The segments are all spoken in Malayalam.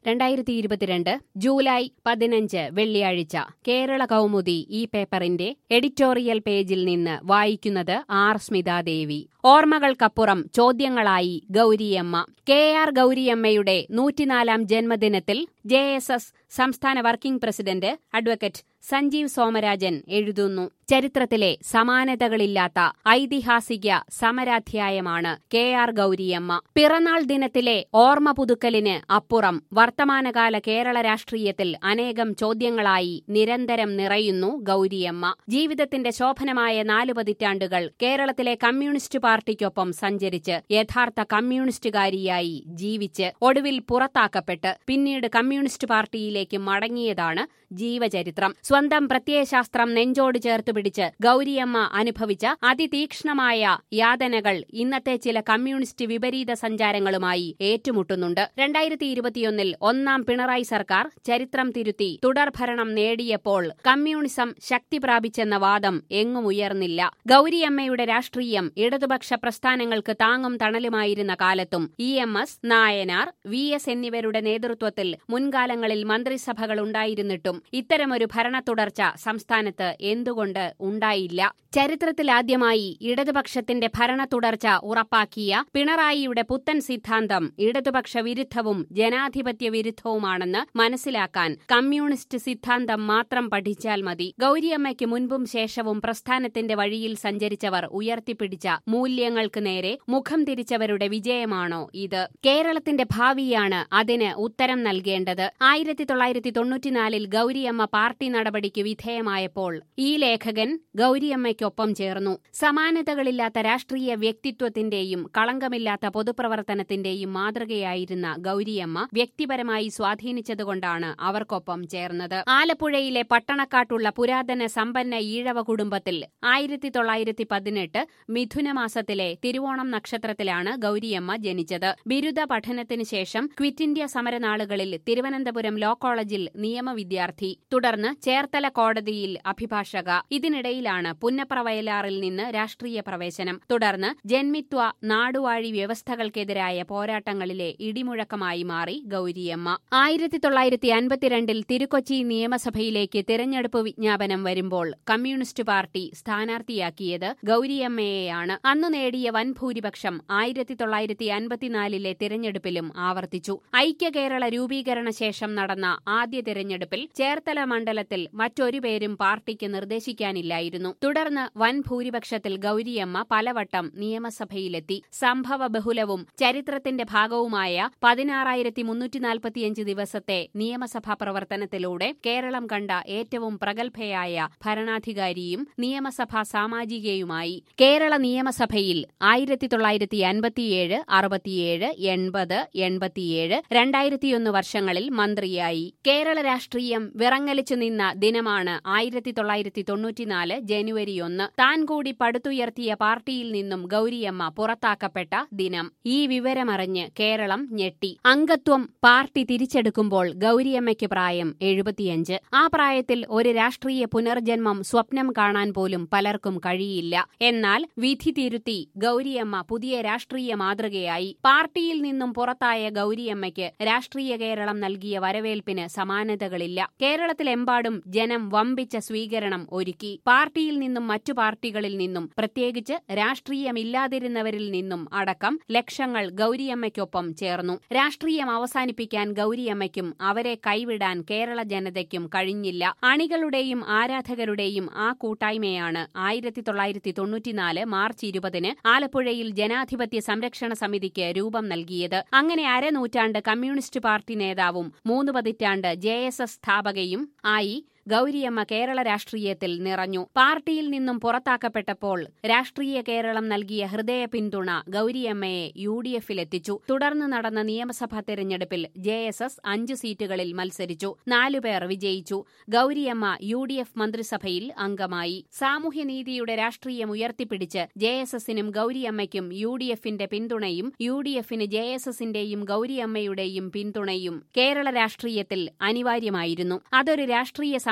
രണ്ടായിരത്തി ഇരുപത്തിരണ്ട് ജൂലൈ പതിനഞ്ച് വെള്ളിയാഴ്ച കേരള കൗമുദി ഈ പേപ്പറിന്റെ എഡിറ്റോറിയൽ പേജിൽ നിന്ന് വായിക്കുന്നത് ആർ സ്മിതാദേവി ഓർമ്മകൾക്കപ്പുറം ചോദ്യങ്ങളായി ഗൗരിയമ്മ കെ ആർ ഗൗരിയമ്മയുടെ നൂറ്റിനാലാം ജന്മദിനത്തിൽ ജെ എസ് എസ് സംസ്ഥാന working president advocate Sanjeev Somarajan എഴുതുന്നു ചരിത്രത്തിലെ സമാനതകളില്ലാത്ത ഐതിഹാസിക സമരാധ്യായമാണ് കെ ആർ ഗൗരിയമ്മ പിറന്നാൾ ദിനത്തിലെ ഓർമ്മ പുതുക്കലിന് അപ്പുറം വർത്തമാനകാല കേരള രാഷ്ട്രീയത്തിൽ അനേകം ചോദ്യങ്ങളായി നിരന്തരം നിറയുന്നു ഗൗരിയമ്മ ജീവിതത്തിന്റെ ശോഭനമായ നാലു പതിറ്റാണ്ടുകൾ കേരളത്തിലെ കമ്മ്യൂണിസ്റ്റ് പാർട്ടിക്കൊപ്പം സഞ്ചരിച്ച് യഥാർത്ഥ കമ്മ്യൂണിസ്റ്റുകാരിയായി ജീവിച്ച് ഒടുവിൽ പുറത്താക്കപ്പെട്ട് പിന്നീട് കമ്മ്യൂണിസ്റ്റ് പാർട്ടിയിലേക്ക് മടങ്ങിയതാണ് ജീവചരിത്രം സ്വന്തം പ്രത്യയശാസ്ത്രം നെഞ്ചോട് ചേർത്ത് പിടിച്ച് ഗൗരിയമ്മ അനുഭവിച്ച അതിതീക്ഷ്ണമായ യാതനകൾ ഇന്നത്തെ ചില കമ്മ്യൂണിസ്റ്റ് വിപരീത സഞ്ചാരങ്ങളുമായി ഏറ്റുമുട്ടുന്നുണ്ട് രണ്ടായിരത്തി ഇരുപത്തിയൊന്നിൽ ഒന്നാം പിണറായി സർക്കാർ ചരിത്രം തിരുത്തി തുടർഭരണം നേടിയപ്പോൾ കമ്മ്യൂണിസം ശക്തി പ്രാപിച്ചെന്ന വാദം എങ്ങും ഉയർന്നില്ല ഗൗരിയമ്മയുടെ രാഷ്ട്രീയം ഇടതുപക്ഷ പ്രസ്ഥാനങ്ങൾക്ക് താങ്ങും തണലുമായിരുന്ന കാലത്തും E M S Nayanar V S എന്നിവരുടെ നേതൃത്വത്തിൽ മുൻകാലങ്ങളിൽ മന്ത്രിസഭകൾ ഉണ്ടായിരുന്നിട്ടും ഇത്തരമൊരു ഭരണ തുടർച്ച സംസ്ഥാനത്ത് എന്തുകൊണ്ട് ഉണ്ടായില്ല ചരിത്രത്തിലാദ്യമായി ഇടതുപക്ഷത്തിന്റെ ഭരണ തുടർച്ച ഉറപ്പാക്കിയ പിണറായിയുടെ പുത്തൻ സിദ്ധാന്തം ഇടതുപക്ഷ വിരുദ്ധവും ജനാധിപത്യ വിരുദ്ധവുമാണെന്ന് മനസ്സിലാക്കാൻ കമ്മ്യൂണിസ്റ്റ് സിദ്ധാന്തം മാത്രം പഠിച്ചാൽ മതി ഗൗരിയമ്മയ്ക്ക് മുൻപും ശേഷവും പ്രസ്ഥാനത്തിന്റെ വഴിയിൽ സഞ്ചരിച്ചവർ ഉയർത്തിപ്പിടിച്ച മൂല്യങ്ങൾക്ക് നേരെ മുഖം തിരിച്ചവരുടെ വിജയമാണോ ഇത് കേരളത്തിന്റെ ഭാവിയാണ് അതിന് ഉത്തരം നൽകേണ്ടത് ആയിരത്തി തൊള്ളായിരത്തി തൊണ്ണൂറ്റിനാലിൽ ഗൗരിയമ്മ പാർട്ടി നടപടിക്ക് വിധേയമായപ്പോൾ ഈ ലേഖകൻ ഗൗരിയമ്മയ്ക്കൊപ്പം ചേർന്നു സമാനതകളില്ലാത്ത രാഷ്ട്രീയ വ്യക്തിത്വത്തിന്റെയും കളങ്കമില്ലാത്ത പൊതുപ്രവർത്തനത്തിന്റെയും മാതൃകയായിരുന്ന ഗൗരിയമ്മ വ്യക്തിപരമായി സ്വാധീനിച്ചതുകൊണ്ടാണ് അവർക്കൊപ്പം ചേർന്നത് ആലപ്പുഴയിലെ പട്ടണക്കാട്ടുള്ള പുരാതന സമ്പന്ന ഈഴവ കുടുംബത്തിൽ ആയിരത്തി തൊള്ളായിരത്തി പതിനെട്ട് മിഥുനമാസത്തിലെ തിരുവോണം നക്ഷത്രത്തിലാണ് ഗൗരിയമ്മ ജനിച്ചത് ബിരുദ പഠനത്തിനു ശേഷം ക്വിറ്റ് ഇന്ത്യ സമരനാളുകളിൽ തിരുവനന്തപുരം ലോ കോളേജിൽ നിയമവിദ്യാർത്ഥി തുടർന്ന് ചേർത്തല കോടതിയിൽ അഭിഭാഷക ഇതിനിടയിലാണ് പുന്നപ്ര വയലാറിൽ നിന്ന് രാഷ്ട്രീയ പ്രവേശനം തുടർന്ന് ജന്മിത്വ നാടുവാഴി വ്യവസ്ഥകൾക്കെതിരായ പോരാട്ടങ്ങളിലെ ഇടിമുഴക്കമായി മാറി ഗൗരിയമ്മ ആയിരത്തി തൊള്ളായിരത്തി അൻപത്തിരണ്ടിൽ തിരുക്കൊച്ചി നിയമസഭയിലേക്ക് തിരഞ്ഞെടുപ്പ് വിജ്ഞാപനം വരുമ്പോൾ കമ്മ്യൂണിസ്റ്റ് പാർട്ടി സ്ഥാനാർത്ഥിയാക്കിയത് ഗൗരിയമ്മയെയാണ് അന്ന് നേടിയ വൻ ഭൂരിപക്ഷം ആയിരത്തി തൊള്ളായിരത്തി അൻപത്തിനാലിലെ തിരഞ്ഞെടുപ്പിലും ആവർത്തിച്ചു ഐക്യ കേരള രൂപീകരണ ശേഷം നടന്ന ആദ്യ തിരഞ്ഞെടുപ്പിൽ ചേർത്തല മണ്ഡലത്തിൽ മറ്റൊരു പേരും പാർട്ടിക്ക് നിർദ്ദേശിക്കാനില്ലായിരുന്നു തുടർന്ന് വൻ ഭൂരിപക്ഷത്തിൽ ഗൗരിയമ്മ പലവട്ടം നിയമസഭയിലെത്തി സംഭവ ബഹുലവും ചരിത്രത്തിന്റെ ഭാഗവുമായ പതിനാറായിരത്തി മുന്നൂറ്റി നാൽപ്പത്തിയഞ്ച് ദിവസത്തെ നിയമസഭാ പ്രവർത്തനത്തിലൂടെ കേരളം കണ്ട ഏറ്റവും പ്രഗത്ഭയായ ഭരണാധികാരിയും നിയമസഭാ സാമാജികയുമായി കേരള നിയമസഭയിൽ ആയിരത്തി തൊള്ളായിരത്തി അൻപത്തിയേഴ് അറുപത്തിയേഴ് എൺപത് എൺപത്തിയേഴ് രണ്ടായിരത്തിയൊന്ന് വർഷങ്ങളിൽ മന്ത്രിയായി കേരള രാഷ്ട്രീയം വിറങ്ങലിച്ചു നിന്ന ദിനമാണ് ആയിരത്തി തൊള്ളായിരത്തി തൊണ്ണൂറ്റിനാല് ജനുവരി ഒന്ന് താൻ കൂടി പടുത്തുയർത്തിയ പാർട്ടിയിൽ നിന്നും ഗൗരിയമ്മ പുറത്താക്കപ്പെട്ട ദിനം ഈ വിവരമറിഞ്ഞ് കേരളം ഞെട്ടി അംഗത്വം പാർട്ടി തിരിച്ചെടുക്കുമ്പോൾ ഗൗരിയമ്മയ്ക്ക് പ്രായം എഴുപത്തിയഞ്ച് ആ പ്രായത്തിൽ ഒരു രാഷ്ട്രീയ പുനർജന്മം സ്വപ്നം കാണാൻ പോലും പലർക്കും കഴിയില്ല എന്നാൽ വിധി തിരുത്തി ഗൗരിയമ്മ പുതിയ രാഷ്ട്രീയ മാതൃകയായി പാർട്ടിയിൽ നിന്നും പുറത്തായ ഗൗരിയമ്മയ്ക്ക് രാഷ്ട്രീയ കേരളം നൽകിയ വരവേൽപ്പിന് സമാനതകളില്ല കേരളത്തിലെമ്പാടും ജനം വമ്പിച്ച സ്വീകരണം ഒരുക്കി പാർട്ടിയിൽ നിന്നും മറ്റു പാർട്ടികളിൽ നിന്നും പ്രത്യേകിച്ച് രാഷ്ട്രീയമില്ലാതിരുന്നവരിൽ നിന്നും അടക്കം ലക്ഷങ്ങൾ ഗൗരിയമ്മയ്ക്കൊപ്പം ചേർന്നു രാഷ്ട്രീയം അവസാനിപ്പിക്കാൻ ഗൗരിയമ്മയ്ക്കും അവരെ കൈവിടാൻ കേരള ജനതയ്ക്കും കഴിഞ്ഞില്ല അണികളുടെയും ആരാധകരുടെയും ആ കൂട്ടായ്മയാണ് ആയിരത്തി തൊള്ളായിരത്തി തൊണ്ണൂറ്റിനാല് മാർച്ച് ഇരുപതിന് ആലപ്പുഴയിൽ ജനാധിപത്യ സംരക്ഷണ സമിതിക്ക് രൂപം നൽകിയത് അങ്ങനെ അരനൂറ്റാണ്ട് കമ്മ്യൂണിസ്റ്റ് പാർട്ടി നേതാവും മൂന്ന് പതിറ്റാണ്ട് ജെ സ്ഥാപകയും ആയി ഗൗരിയമ്മ കേരള രാഷ്ട്രീയത്തിൽ നിറഞ്ഞു പാർട്ടിയിൽ നിന്നും പുറത്താക്കപ്പെട്ടപ്പോൾ രാഷ്ട്രീയ കേരളം നൽകിയ ഹൃദയ പിന്തുണ ഗൗരിയമ്മയെ യു ഡി എഫിലെത്തിച്ചു തുടർന്ന് നടന്ന നിയമസഭാ തെരഞ്ഞെടുപ്പിൽ ജെ എസ് എസ് അഞ്ചു സീറ്റുകളിൽ മത്സരിച്ചു നാലുപേർ വിജയിച്ചു ഗൗരിയമ്മ യു ഡി എഫ് മന്ത്രിസഭയിൽ അംഗമായി സാമൂഹ്യനീതിയുടെ രാഷ്ട്രീയം ഉയർത്തിപ്പിടിച്ച് ജെ എസ് എസിനും ഗൗരിയമ്മയ്ക്കും യു ഡി എഫിന്റെ പിന്തുണയും യു ഡി എഫിന് ജെ എസ് എസിന്റെയും ഗൗരിയമ്മയുടെയും പിന്തുണയും കേരള രാഷ്ട്രീയത്തിൽ അനിവാര്യമായിരുന്നു അതൊരു രാഷ്ട്രീയ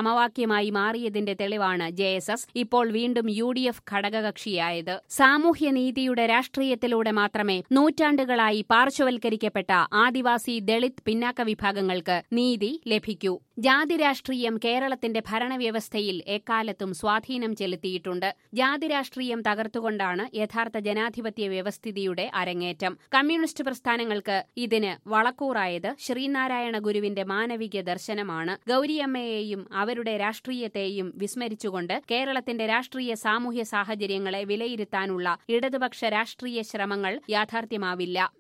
സമവാക്യമായി മാറിയതിന്റെ തെളിവാണ് ജെ എസ് എസ് ഇപ്പോൾ വീണ്ടും യു ഡി എഫ് ഘടകകക്ഷിയായത് സാമൂഹ്യനീതിയുടെ രാഷ്ട്രീയത്തിലൂടെ മാത്രമേ നൂറ്റാണ്ടുകളായി പാർശ്വവൽക്കരിക്കപ്പെട്ട ആദിവാസി ദളിത് പിന്നാക്ക വിഭാഗങ്ങൾക്ക് നീതി ലഭിക്കൂ ജാതി രാഷ്ട്രീയം കേരളത്തിന്റെ ഭരണവ്യവസ്ഥയിൽ എക്കാലത്തും സ്വാധീനം ചെലുത്തിയിട്ടുണ്ട് ജാതി രാഷ്ട്രീയം തകർത്തുകൊണ്ടാണ് യഥാർത്ഥ ജനാധിപത്യ വ്യവസ്ഥിതിയുടെ അരങ്ങേറ്റം കമ്മ്യൂണിസ്റ്റ് പ്രസ്ഥാനങ്ങൾക്ക് ഇതിന് വളക്കൂറായത് ശ്രീനാരായണ ഗുരുവിന്റെ മാനവിക ദർശനമാണ് ഗൌരിയമ്മയെയും അവരുടെ രാഷ്ട്രീയത്തെയും വിസ്മരിച്ചുകൊണ്ട് കേരളത്തിന്റെ രാഷ്ട്രീയ സാമൂഹ്യ സാഹചര്യങ്ങളെ വിലയിരുത്താനുള്ള ഇടതുപക്ഷ രാഷ്ട്രീയ ശ്രമങ്ങൾ യാഥാർത്ഥ്യമാവില്ല